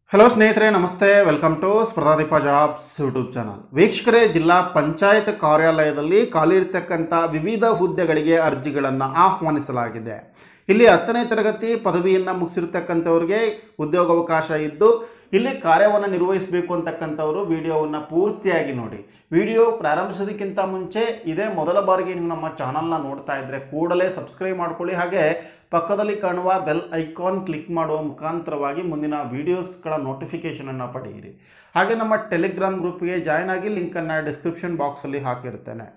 hello ಸ್ನೇಹಿತರೆ ನಮಸ್ತೆ welcome to Spardhadeepa jobs YouTube channel ವೀಕ್ಷಕರೇ ಜಿಲ್ಲಾ ಪಂಚಾಯತ್ ಕಾರ್ಯಾಲಯದಲ್ಲಿ ಖಾಲಿರ್ತಕ್ಕಂಥ ವಿವಿಧ ಹುದ್ದೆಗಳಿಗೆ ಅರ್ಜಿಗಳನ್ನು ಆಹ್ವಾನಿಸಲಾಗಿದೆ ಇಲ್ಲಿ ಹತ್ತನೇ ತರಗತಿ ಪದವಿಯನ್ನು ಮುಗಿಸಿರ್ತಕ್ಕಂಥವ್ರಿಗೆ ಉದ್ಯೋಗಾವಕಾಶ ಇದ್ದು ಇಲ್ಲಿ ಕಾರ್ಯವನ್ನು ನಿರ್ವಹಿಸಬೇಕು ಅಂತಕ್ಕಂಥವರು ವಿಡಿಯೋವನ್ನು ಪೂರ್ತಿಯಾಗಿ ನೋಡಿ ವಿಡಿಯೋ ಪ್ರಾರಂಭಿಸೋದಕ್ಕಿಂತ ಮುಂಚೆ ಇದೇ ಮೊದಲ ಬಾರಿಗೆ ನೀವು ನಮ್ಮ ಚಾನಲ್ನ ನೋಡ್ತಾ ಇದ್ದರೆ ಕೂಡಲೇ ಸಬ್ಸ್ಕ್ರೈಬ್ ಮಾಡ್ಕೊಳ್ಳಿ ಹಾಗೆ ಪಕ್ಕದಲ್ಲಿ ಕಾಣುವ ಬೆಲ್ ಐಕಾನ್ ಕ್ಲಿಕ್ ಮಾಡುವ ಮುಖಾಂತರವಾಗಿ ಮುಂದಿನ ವೀಡಿಯೋಸ್ಗಳ ನೋಟಿಫಿಕೇಷನನ್ನು ಪಡೆಯಿರಿ ಹಾಗೆ ನಮ್ಮ ಟೆಲಿಗ್ರಾಮ್ ಗ್ರೂಪ್ಗೆ ಜಾಯ್ನ್ ಆಗಿ ಲಿಂಕನ್ನು ಡಿಸ್ಕ್ರಿಪ್ಷನ್ ಬಾಕ್ಸಲ್ಲಿ ಹಾಕಿರ್ತೇನೆ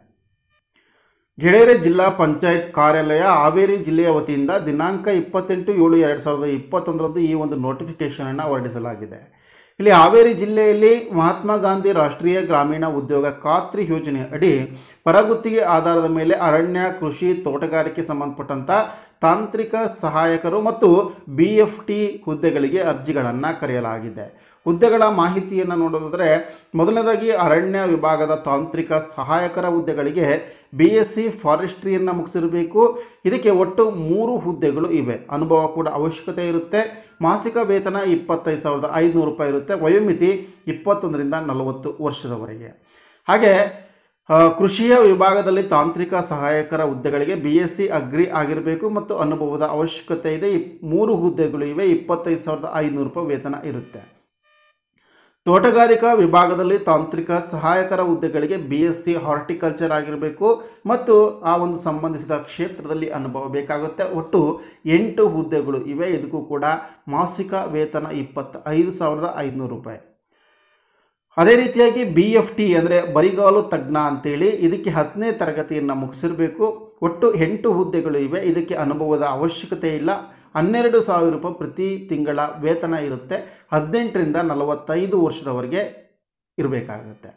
ಗೆಳೆಯರೆ ಜಿಲ್ಲಾ ಪಂಚಾಯತ್ ಕಾರ್ಯಾಲಯ ಹಾವೇರಿ ಜಿಲ್ಲೆಯ ವತಿಯಿಂದ ದಿನಾಂಕ ಇಪ್ಪತ್ತೆಂಟು ಏಳು ಎರಡು ಸಾವಿರದ ಇಪ್ಪತ್ತೊಂದರಂದು ಈ ಒಂದು ನೋಟಿಫಿಕೇಷನನ್ನು ಹೊರಡಿಸಲಾಗಿದೆ ಇಲ್ಲಿ ಹಾವೇರಿ ಜಿಲ್ಲೆಯಲ್ಲಿ ಮಹಾತ್ಮ ಗಾಂಧಿ ರಾಷ್ಟ್ರೀಯ ಗ್ರಾಮೀಣ ಉದ್ಯೋಗ ಖಾತ್ರಿ ಯೋಜನೆ ಅಡಿ ಪರಗುತ್ತಿಗೆ ಆಧಾರದ ಮೇಲೆ ಅರಣ್ಯ ಕೃಷಿ ತೋಟಗಾರಿಕೆ ಸಂಬಂಧಪಟ್ಟಂಥ ತಾಂತ್ರಿಕ ಸಹಾಯಕರು ಮತ್ತು ಬಿ ಎಫ್ ಟಿ ಹುದ್ದೆಗಳಿಗೆ ಅರ್ಜಿಗಳನ್ನು ಕರೆಯಲಾಗಿದೆ ಹುದ್ದೆಗಳ ಮಾಹಿತಿಯನ್ನು ನೋಡೋದಾದರೆ ಮೊದಲನೇದಾಗಿ ಅರಣ್ಯ ವಿಭಾಗದ ತಾಂತ್ರಿಕ ಸಹಾಯಕರ ಹುದ್ದೆಗಳಿಗೆ ಬಿ ಎಸ್ ಸಿ ಫಾರೆಸ್ಟ್ರಿಯನ್ನು ಮುಗಿಸಿರಬೇಕು ಇದಕ್ಕೆ ಒಟ್ಟು ಮೂರು ಹುದ್ದೆಗಳು ಇವೆ ಅನುಭವ ಕೂಡ ಅವಶ್ಯಕತೆ ಇರುತ್ತೆ ಮಾಸಿಕ ವೇತನ ಇಪ್ಪತ್ತೈದು ಸಾವಿರದ ಐದುನೂರು ರೂಪಾಯಿ ಇರುತ್ತೆ ವಯೋಮಿತಿ ಇಪ್ಪತ್ತೊಂದರಿಂದ ನಲವತ್ತು ವರ್ಷದವರೆಗೆ ಹಾಗೆ ಆ, ಕೃಷಿಯ ವಿಭಾಗದಲ್ಲಿ ತಾಂತ್ರಿಕ ಸಹಾಯಕರ ಹುದ್ದೆಗಳಿಗೆ ಬಿ ಎಸ್ ಸಿ ಅಗ್ರಿ ಆಗಿರಬೇಕು ಮತ್ತು ಅನುಭವದ ಅವಶ್ಯಕತೆ ಇದೆ ಇಪ್- ಮೂರು ಹುದ್ದೆಗಳು ಇವೆ ಇಪ್ಪತ್ತೈದು ಸಾವಿರದ ಐದುನೂರು ರೂಪಾಯಿ ವೇತನ ಇರುತ್ತೆ ತೋಟಗಾರಿಕಾ ವಿಭಾಗದಲ್ಲಿ ತಾಂತ್ರಿಕ ಸಹಾಯಕರ ಹುದ್ದೆಗಳಿಗೆ ಬಿ ಎಸ್ ಸಿ ಹಾರ್ಟಿಕಲ್ಚರ್ ಆಗಿರಬೇಕು ಮತ್ತು ಆ ಒಂದು ಸಂಬಂಧಿಸಿದ ಕ್ಷೇತ್ರದಲ್ಲಿ ಅನುಭವ ಬೇಕಾಗುತ್ತೆ ಒಟ್ಟು ಎಂಟು ಹುದ್ದೆಗಳು ಇವೆ ಇದಕ್ಕೂ ಕೂಡ ಮಾಸಿಕ ವೇತನ ಇಪ್ಪತ್ತ ಐದು ಸಾವಿರದ ಐದುನೂರು ರೂಪಾಯಿ ಅದೇ ರೀತಿಯಾಗಿ ಬಿ ಎಫ್ ಟಿ ಅಂದರೆ ಬರಿಗಾಲು ತಜ್ಞ ಅಂತೇಳಿ ಇದಕ್ಕೆ ಹತ್ತನೇ ತರಗತಿಯನ್ನು ಮುಗಿಸಿರಬೇಕು ಒಟ್ಟು ಎಂಟು ಹುದ್ದೆಗಳು ಇವೆ ಇದಕ್ಕೆ ಅನುಭವದ ಅವಶ್ಯಕತೆ ಇಲ್ಲ ಹನ್ನೆರಡು ಸಾವಿರ ರೂಪಾಯಿ ಪ್ರತಿ ತಿಂಗಳ ವೇತನ ಇರುತ್ತೆ ಹದಿನೆಂಟರಿಂದ ನಲವತ್ತೈದು ವರ್ಷದವರೆಗೆ ಇರಬೇಕಾಗುತ್ತೆ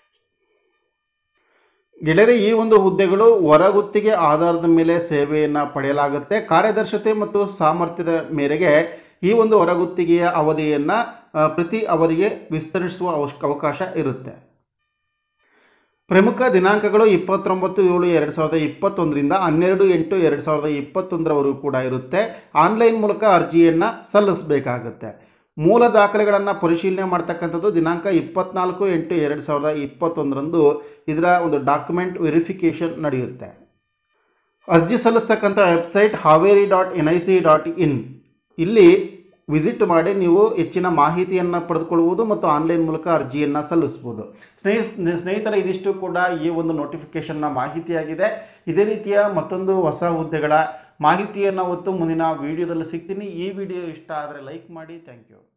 ಗೆಳೆಯರೆ ಈ ಒಂದು ಹುದ್ದೆಗಳು ಹೊರಗುತ್ತಿಗೆ ಆಧಾರದ ಮೇಲೆ ಸೇವೆಯನ್ನು ಪಡೆಯಲಾಗುತ್ತೆ ಕಾರ್ಯದರ್ಶತೆ ಮತ್ತು ಸಾಮರ್ಥ್ಯದ ಮೇರೆಗೆ ಈ ಒಂದು ಹೊರಗುತ್ತಿಗೆಯ ಅವಧಿಯನ್ನು ಆ, ಪ್ರತಿ ಅವಧಿಗೆ ವಿಸ್ತರಿಸುವ ಅವಶ್ಯ ಅವಕಾಶ ಇರುತ್ತೆ ಪ್ರಮುಖ ದಿನಾಂಕಗಳು ಇಪ್ಪತ್ತೊಂಬತ್ತು ಏಳು ಎರಡು ಸಾವಿರದ ಇಪ್ಪತ್ತೊಂದರಿಂದ ಹನ್ನೆರಡು ಎಂಟು ಎರಡು ಸಾವಿರದ ಇಪ್ಪತ್ತೊಂದರವರೆಗೂ ಕೂಡ ಇರುತ್ತೆ ಆನ್ಲೈನ್ ಮೂಲಕ ಅರ್ಜಿಯನ್ನು ಸಲ್ಲಿಸಬೇಕಾಗುತ್ತೆ ಮೂಲ ದಾಖಲೆಗಳನ್ನು ಪರಿಶೀಲನೆ ಮಾಡ್ತಕ್ಕಂಥದ್ದು ದಿನಾಂಕ ಇಪ್ಪತ್ನಾಲ್ಕು ಎಂಟು ಎರಡು ಸಾವಿರದ ಇಪ್ಪತ್ತೊಂದರಂದು ಇದರ ಒಂದು ಡಾಕ್ಯುಮೆಂಟ್ ವೆರಿಫಿಕೇಷನ್ ನಡೆಯುತ್ತೆ ಅರ್ಜಿ ಸಲ್ಲಿಸ್ತಕ್ಕಂಥ website Haveri dot N I C dot in ಇಲ್ಲಿ ವಿಸಿಟ್ ಮಾಡಿ ನೀವು ಹೆಚ್ಚಿನ ಮಾಹಿತಿಯನ್ನು ಪಡೆದುಕೊಳ್ಳುವುದು ಮತ್ತು ಆನ್ಲೈನ್ ಮೂಲಕ ಅರ್ಜಿಯನ್ನು ಸಲ್ಲಿಸ್ಬೋದು ಸ್ನೇಹಿ ಸ್ನೇಹಿತರ ಇದಿಷ್ಟು ಕೂಡ ಈ ಒಂದು ನೋಟಿಫಿಕೇಷನ್ನ ಮಾಹಿತಿಯಾಗಿದೆ ಇದೇ ರೀತಿಯ ಮತ್ತೊಂದು ಹೊಸ ಹುದ್ದೆಗಳ ಮಾಹಿತಿಯನ್ನು ಹೊತ್ತು ಮುಂದಿನ ವಿಡಿಯೋದಲ್ಲಿ ಸಿಗ್ತೀನಿ ಈ ವಿಡಿಯೋ ಇಷ್ಟ ಆದರೆ ಲೈಕ್ ಮಾಡಿ ಥ್ಯಾಂಕ್ ಯು